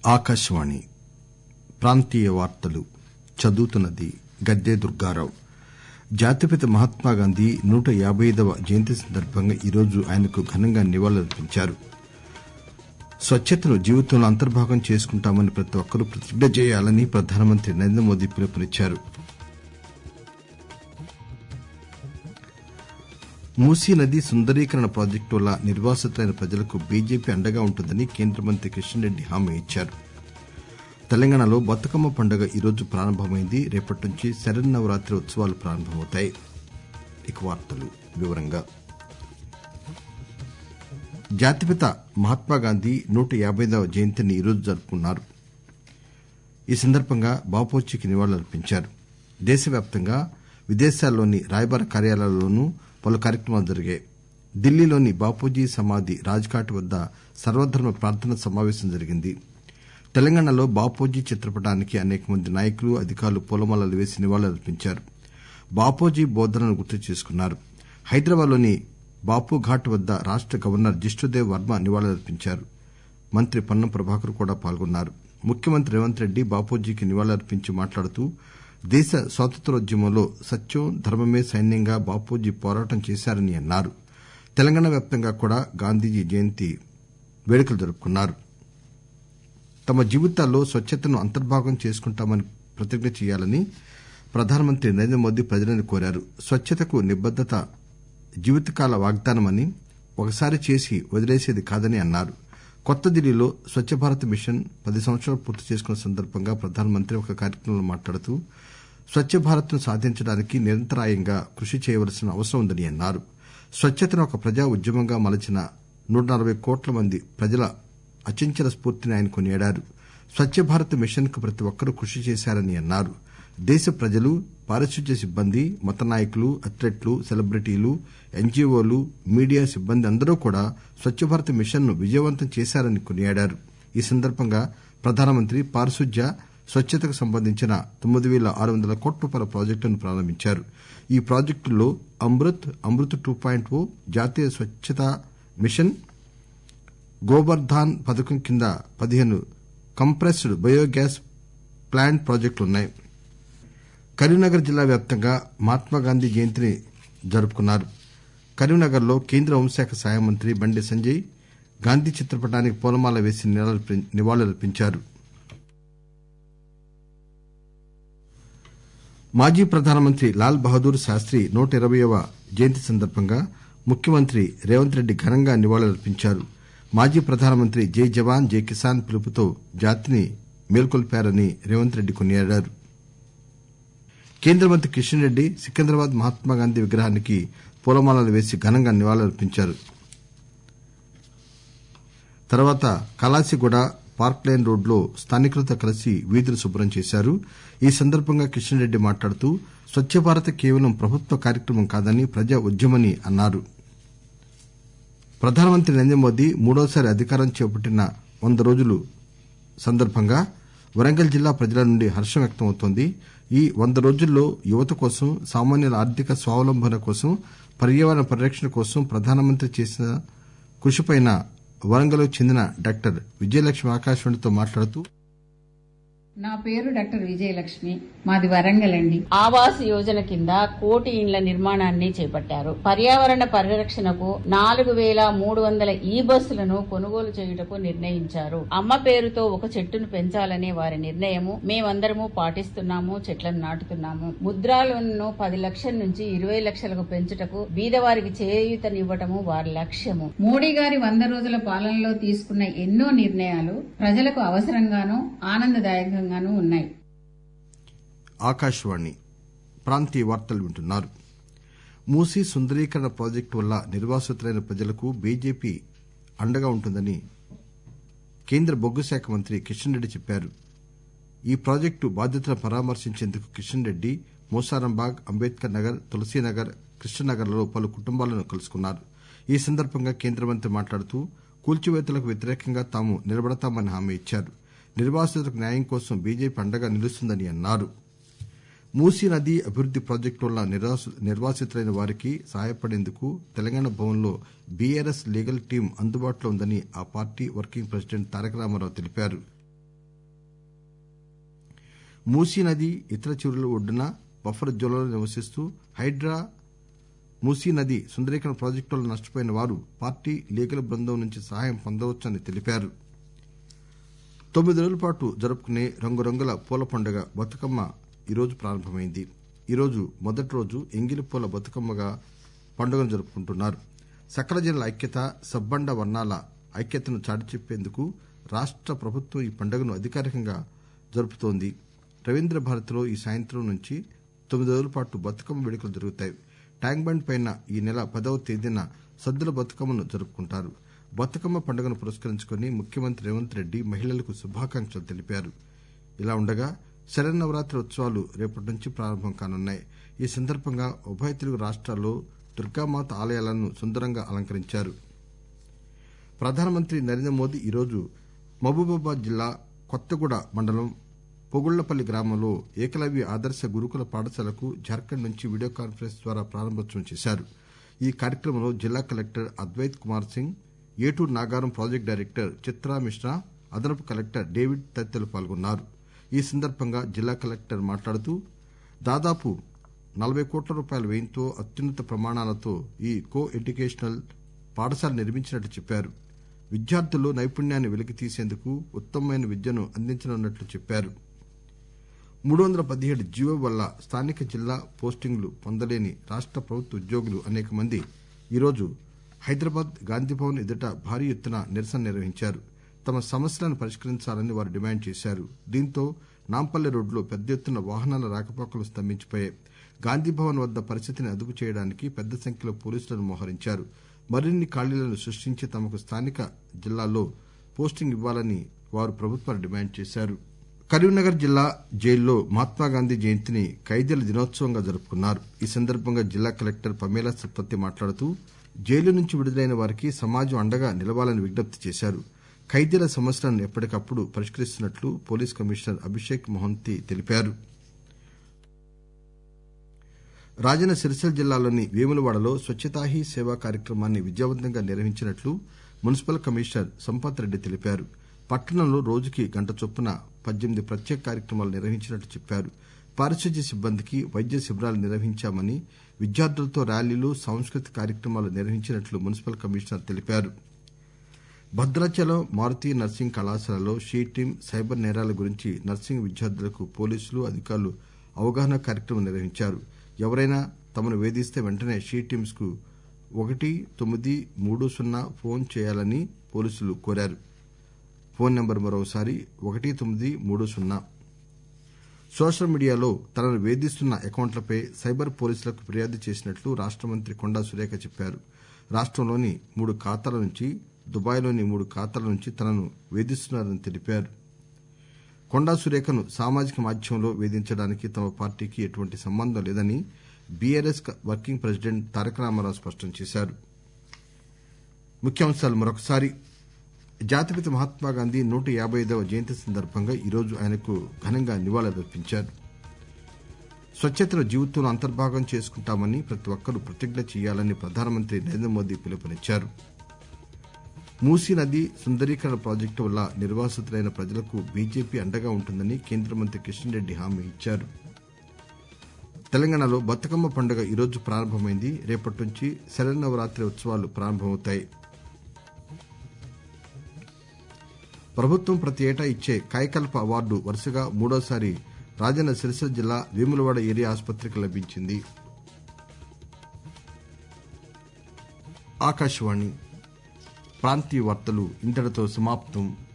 ఆకాశవాణి ప్రాంతీయ వార్తలు చదువుతున్నది గద్దె దుర్గారావు జాతిపిత మహాత్మాగాంధీ నూట యాబైదవ జయంతి సందర్భంగా ఈరోజు ఆయనకు ఘనంగా నివాళులర్పించారు స్వచ్చతను జీవితంలో అంతర్భాగం చేసుకుంటామని ప్రతి ఒక్కరూ ప్రతిజ్ఞ చేయాలని ప్రధానమంత్రి నరేంద్ర మోదీ పిలుపునిచ్చారు మూసీ నది సుందరీకరణ ప్రాజెక్టు వల్ల నిర్వాసితులైన ప్రజలకు బీజేపీ అండగా ఉంటుందని కేంద్ర మంత్రి కిషన్ రెడ్డి హామీ ఇచ్చారు తెలంగాణలో బతుకమ్మ పండుగ ఈరోజు ప్రారంభమైంది రేపటి నుంచి శరన్నవరాత్రి ఉత్సవాలు ప్రారంభమవుతాయి జాతిపిత మహాత్మాగాంధీ నూట యాబైదవ జయంతిని ఈరోజు జరుపుకున్నారు ఈ సందర్భంగా బాపూజీకి నివాళులర్పించారు దేశవ్యాప్తంగా విదేశాల్లోని రాయబార కార్యాలయాల్లోనూ పలు కార్యక్రమాలు జరిగాయి ఢిల్లీలోని బాపూజీ సమాధి రాజ్ ఘాట్ వద్ద సర్వధర్మ ప్రార్థనా సమావేశం జరిగింది తెలంగాణలో బాపూజీ చిత్రపటానికి అనేక మంది నాయకులు అధికారులు పూలమాలలు వేసి నివాళులర్పించారు బాపూజీ బోధనలను గుర్తు చేసుకున్నారు హైదరాబాద్ లోని బాపుఘాట్ వద్ద రాష్ట గవర్నర్ జిష్ణుదేవ్ వర్మ నివాళులర్పించారు మంత్రి పొన్నం ప్రభాకర్ కూడా పాల్గొన్నారు ముఖ్యమంత్రి రేవంత్ రెడ్డి బాపూజీకి నివాళులర్పించి మాట్లాడుతూ దేశ స్వాతంత్ర్యోద్యమంలో సత్యం ధర్మమే సైన్యంగా బాపూజీ పోరాటం చేశారని అన్నారు తెలంగాణ వ్యాప్తంగా కూడా గాంధీజీ జయంతి వేడుకలు జరుపుకున్నారు తమ జీవితాల్లో స్వచ్చతను అంతర్భాగం చేసుకుంటామని ప్రతిజ్ఞ చేయాలని ప్రధానమంత్రి నరేంద్ర మోదీ ప్రజలను కోరారు స్వచ్చతకు నిబద్దత జీవితకాల వాగ్దానమని ఒకసారి చేసి వదిలేసేది కాదని అన్నారు కొత్త ఢిల్లీలో స్వచ్చ భారత్ మిషన్ పది సంవత్సరాలు పూర్తి చేసుకున్న సందర్భంగా ప్రధానమంత్రి ఒక కార్యక్రమంలో మాట్లాడుతూ స్వచ్చ భారత్ ను సాధించడానికి నిరంతరాయంగా కృషి చేయవలసిన అవసరం ఉందని అన్నారు స్వచ్చతను ఒక ప్రజా ఉద్యమంగా మలచిన నూట నలబై కోట్ల మంది ప్రజల అచంచల స్పూర్తిని ఆయన కొనియాడారు స్వచ్చ భారత్ మిషన్ కు ప్రతి ఒక్కరూ కృషి చేశారని అన్నారు దేశ ప్రజలు పారిశుధ్య సిబ్బంది మత నాయకులు అథ్లెట్లు సెలబ్రిటీలు ఎన్జీఓలు మీడియా సిబ్బంది అందరూ కూడా స్వచ్చ భారత్ మిషన్ ను విజయవంతం చేశారని కొనియాడారు ఈ సందర్భంగా ప్రధానమంత్రి పారిశుధ్య స్వచ్చతకు సంబంధించిన తొమ్మిది పేల ఆరు వందల కోట్ల రూపాయల ప్రాజెక్టులను ప్రారంభించారు ఈ ప్రాజెక్టుల్లో Amrut Amrut two point O జాతీయ స్వచ్చతా మిషన్ గోబర్ ధాన్ పథకం కింద పదిహేను కంప్రెస్డ్ బయోగ్యాస్ ప్లాంట్ ప్రాజెక్టులున్నాయి కరీంనగర్ జిల్లా వ్యాప్తంగా మహాత్మాగాంధీ జయంతిని జరుపుకున్నారు కరీంనగర్ లో కేంద్ర హోంశాఖ సహాయ మంత్రి బండి సంజయ్ గాంధీ చిత్రపటానికి పూలమాల వేసి నివాళులర్పించారు మాజీ ప్రధానమంత్రి లాల్ బహదూర్ శాస్త్రి నూట ఇరవయ్యవ జయంతి సందర్భంగా ముఖ్యమంత్రి రేవంత్ రెడ్డి ఘనంగా నివాళులర్పించారు మాజీ ప్రధానమంత్రి జై జవాన్ జై కిసాన్ పిలుపుతో జాతిని మేల్కొల్పారని రేవంత్ రెడ్డి కొనియాడారు కేంద్ర మంత్రి కిషన్ రెడ్డి సికింద్రాబాద్ మహాత్మాగాంధీ విగ్రహానికి పూలమాలలు వేసి ఘనంగా నివాళులర్పించారు తర్వాత కలాసిగూడ పార్క్ లైన్ రోడ్లో స్థానికులతో కలిసి వీధులు శుభ్రం చేశారు ఈ సందర్భంగా కిషన్ రెడ్డి మాట్లాడుతూ స్వచ్చ భారత్ కేవలం ప్రభుత్వ కార్యక్రమం కాదని ప్రజా ఉద్యమని అన్నారు ప్రధానమంత్రి నరేంద్ర మోదీ మూడోసారి అధికారం చేపట్టిన వంద రోజుల సందర్భంగా వరంగల్ జిల్లా ప్రజల నుండి హర్షం వ్యక్తమవుతోంది ఈ వంద రోజుల్లో యువత కోసం సామాన్యుల ఆర్థిక స్వావలంబన కోసం పర్యావరణ పరిరక్షణ కోసం ప్రధానమంత్రి చేసిన కృషిపై వరంగల్ కు చెందిన డాక్టర్ విజయలక్ష్మి ఆకాశవాణితో మాట్లాడుతూ నా పేరు డాక్టర్ విజయలక్ష్మి మాది వరంగల్ అండి ఆవాస్ యోజన కింద కోటి ఇండ్ల నిర్మాణాన్ని చేపట్టారు పర్యావరణ పరిరక్షణకు నాలుగు వేల మూడు వందల ఈ బస్సులను కొనుగోలు చేయుటకు నిర్ణయించారు అమ్మ పేరుతో ఒక చెట్టును పెంచాలనే వారి నిర్ణయము మేమందరము పాటిస్తున్నాము చెట్లను నాటుతున్నాము ముద్రా లోన్ను పది లక్షల నుంచి ఇరవై లక్షలకు పెంచుటకు బీదవారికి చేయూతనివ్వటము వారి లక్ష్యము మోడీ గారి వంద రోజుల పాలనలో తీసుకున్న ఎన్నో నిర్ణయాలు ప్రజలకు అవసరంగానూ ఆనందదాయకంగా ఉన్నాయి ఆకాశవాణి ప్రాంతీయ వార్తలు వింటున్నారు మూసీ సుందరీకరణ ప్రాజెక్టు వల్ల నిర్వాసితులైన ప్రజలకు బీజేపీ అండగా ఉంటుందని కేంద్ర బొగ్గు శాఖ మంత్రి కిషన్ రెడ్డి చెప్పారు ఈ ప్రాజెక్టు బాధ్యతలను పరామర్శించేందుకు కిషన్ రెడ్డి మోసారంబాగ్ అంబేద్కర్ నగర్ తులసీనగర్ కృష్ణనగర్లలో పలు కుటుంబాలను కలుసుకున్నారు ఈ సందర్భంగా కేంద్ర మంత్రి మాట్లాడుతూ కూల్చివేతలకు వ్యతిరేకంగా తాము నిలబడతామని హామీ ఇచ్చారు నిర్వాసితులకు న్యాయం కోసం బీజేపీ అండగా నిలుస్తుందని అన్నారు మూసీ నది అభివృద్ది ప్రాజెక్టు వల్ల నిర్వాసితులైన వారికి సహాయపడేందుకు తెలంగాణ భవన్లో బీఆర్ఎస్ లీగల్ టీం అందుబాటులో ఉందని ఆ party working president Taraka Rama Rao తెలిపారు మూసీ నది ఇతర చెరువుల ఒడ్డున బఫర్ జోన్లలో నివసిస్తూ హైడ్రా మూసీ నది సుందరీకరణ ప్రాజెక్టులో నష్టపోయిన వారు పార్టీ లీగల్ బృందం నుంచి సహాయం పొందవచ్చని తెలిపారు తొమ్మిది రోజుల పాటు జరుపుకునే రంగురంగుల పూల పండుగ బతుకమ్మ ఈరోజు ప్రారంభమైంది ఈరోజు మొదటి రోజు ఎంగిలి పూల బతుకమ్మగా పండుగను జరుపుకుంటున్నారు సకల జనుల ఐక్యత సబ్బండ వర్ణాల ఐక్యతను చాటి చెప్పేందుకు రాష్ట ప్రభుత్వం ఈ పండుగను అధికారికంగా జరుపుతోంది రవీంద్ర భారతిలో ఈ సాయంత్రం నుంచి తొమ్మిది రోజుల పాటు బతుకమ్మ వేడుకలు జరుగుతాయి ట్యాంక్ బండ్ పైన ఈ నెల పదవ తేదీన సద్దుల బతుకమ్మను జరుపుకుంటారు బతుకమ్మ పండుగను పురస్కరించుకుని ముఖ్యమంత్రి రేవంత్ రెడ్డి మహిళలకు శుభాకాంక్షలు తెలిపారు ఇలా ఉండగా శరన్నవరాత్రి ఉత్సవాలు రేపటి నుంచి ప్రారంభం కానున్నాయి ఈ సందర్భంగా ఉభయ తెలుగు రాష్ట్రాల్లో దుర్గామాత ఆలయాలను సుందరంగా అలంకరించారు ప్రధానమంత్రి నరేంద్ర మోదీ ఈరోజు మహబూబాబాద్ జిల్లా కొత్తగూడ మండలం పొగుళ్లపల్లి గ్రామంలో ఏకలవ్య ఆదర్శ గురుకుల పాఠశాలకు జార్ఖండ్ నుంచి వీడియో కాన్ఫరెన్స్ ద్వారా ప్రారంభోత్సవం చేశారు ఈ కార్యక్రమంలో జిల్లా collector Advaith Kumar Singh Eturu Nagaram project director Chitra Mishra అదనపు కలెక్టర్ డేవిడ్ తదితరులు పాల్గొన్నారు ఈ సందర్భంగా జిల్లా కలెక్టర్ మాట్లాడుతూ దాదాపు నలభై కోట్ల రూపాయల వ్యయంతో అత్యున్నత ప్రమాణాలతో ఈ కో ఎడ్యుకేషనల్ పాఠశాల నిర్మించినట్లు చెప్పారు విద్యార్థుల్లో నైపుణ్యాన్ని వెలికితీసేందుకు ఉత్తమమైన విద్యను అందించనున్నట్లు చెప్పారు మూడు వందల పదిహేడు జీవో వల్ల స్థానిక జిల్లా పోస్టింగ్లు పొందలేని రాష్ట ప్రభుత్వ ఉద్యోగులు అనేక మంది ఈరోజు హైదరాబాద్ గాంధీభవన్ ఎదుట భారీ ఎత్తున నిరసన నిర్వహించారు తమ సమస్యలను పరిష్కరించాలని వారు డిమాండ్ చేశారు దీంతో నాంపల్లి రోడ్డులో పెద్ద ఎత్తున వాహనాల రాకపోకలు స్తంభించిపోయాయి గాంధీభవన్ వద్ద పరిస్థితిని అదుపు చేయడానికి పెద్ద సంఖ్యలో పోలీసులను మోహరించారు మరిన్ని ఖాళీలను సృష్టించి తమకు స్థానిక జిల్లాల్లో పోస్టింగ్ ఇవ్వాలని వారు ప్రభుత్వాన్ని డిమాండ్ చేశారు కరీంనగర్ జిల్లా జైల్లో మహాత్మాగాంధీ జయంతిని ఖైదీల దినోత్సవంగా జరుపుకున్నారు ఈ సందర్భంగా జిల్లా కలెక్టర్ పమేలా సత్పతి మాట్లాడుతూ జైలు నుంచి విడుదలైన వారికి సమాజం అండగా నిలవాలని విజ్ఞప్తి చేశారు ఖైదీల సమస్యలను ఎప్పటికప్పుడు పరిష్కరిస్తున్నట్లు పోలీస్ కమిషనర్ అభిషేక్ మొహంతి తెలిపారు రాజన్న సిరిసిల్ల జిల్లాలోని వేములవాడలో స్వచ్ఛతా హీ సేవా కార్యక్రమాన్ని విజయవంతంగా నిర్వహించినట్లు మున్సిపల్ కమిషనర్ సంపత్ రెడ్డి తెలిపారు పట్టణంలో రోజుకి గంట చొప్పున పద్దెనిమిది ప్రత్యేక కార్యక్రమాలు నిర్వహించినట్లు చెప్పారు పారిశుద్ధ్య సిబ్బందికి వైద్య శిబిరాలు నిర్వహించామని విద్యార్థులతో ర్యాలీలు సాంస్కృతిక కార్యక్రమాలు నిర్వహించినట్లు మున్సిపల్ కమిషనర్ తెలిపారు భద్రాచలం మారుతి నర్సింగ్ కళాశాలలో షీ టీమ్ సైబర్ నేరాల గురించి నర్సింగ్ విద్యార్థులకు పోలీసులు అధికారులు అవగాహన కార్యక్రమం నిర్వహించారు ఎవరైనా తమను వేధిస్తే వెంటనే షీ టీమ్స్ కు ఒకటి తొమ్మిది మూడు సున్నా ఫోన్ చేయాలని పోలీసులు కోరారు ఫోన్ నంబర్ మరోసారి ఒకటి తొమ్మిది మూడు సున్నా సోషల్ మీడియాలో తనను వేధిస్తున్న అకౌంట్లపై సైబర్ పోలీసులకు ఫిర్యాదు చేసినట్లు రాష్ట మంత్రి కొండా సురేఖ చెప్పారు రాష్టంలోని మూడు ఖాతాల నుంచి దుబాయ్లోని మూడు ఖాతాల నుంచి తనను వేధిస్తున్నారని తెలిపారు కొండా సురేఖను సామాజిక మాధ్యమంలో వేధించడానికి తమ పార్టీకి ఎటువంటి సంబంధం లేదని బీఆర్ఎస్ వర్కింగ్ ప్రెసిడెంట్ తారక రామారావు స్పష్టం చేశారు ముఖ్యాంశాలు మరొకసారి జాతిపిత మహాత్మాగాంధీ నూట యాబై ఐదవ జయంతి సందర్భంగా ఈరోజు ఆయనకు ఘనంగా నివాళులర్పించారు స్వచ్ఛతను జీవితంలో అంతర్భాగం చేసుకుంటామని ప్రతి ఒక్కరూ ప్రతిజ్ఞ చేయాలని ప్రధానమంత్రి నరేంద్ర మోదీ పిలుపునిచ్చారు మూసీ నది సుందరీకరణ ప్రాజెక్టు వల్ల నిర్వాసితులైన ప్రజలకు బీజేపీ అండగా ఉంటుందని కేంద్ర మంత్రి కిషన్ రెడ్డి హామీ ఇచ్చారు తెలంగాణలో బతుకమ్మ పండుగ ఈరోజు ప్రారంభమైంది రేపటి నుంచి శరన్నవరాత్రి ఉత్సవాలు ప్రారంభమవుతాయి ప్రభుత్వం ప్రతి ఏటా ఇచ్చే కాయకల్ప అవార్డు వరుసగా మూడోసారి రాజన్న సిరిసిల్ల జిల్లా వేములవాడ ఏరియా ఆసుపత్రికి లభించింది ఆకాశవాణి ప్రాంతీయ వార్తలు ఇంతటితో సమాప్తం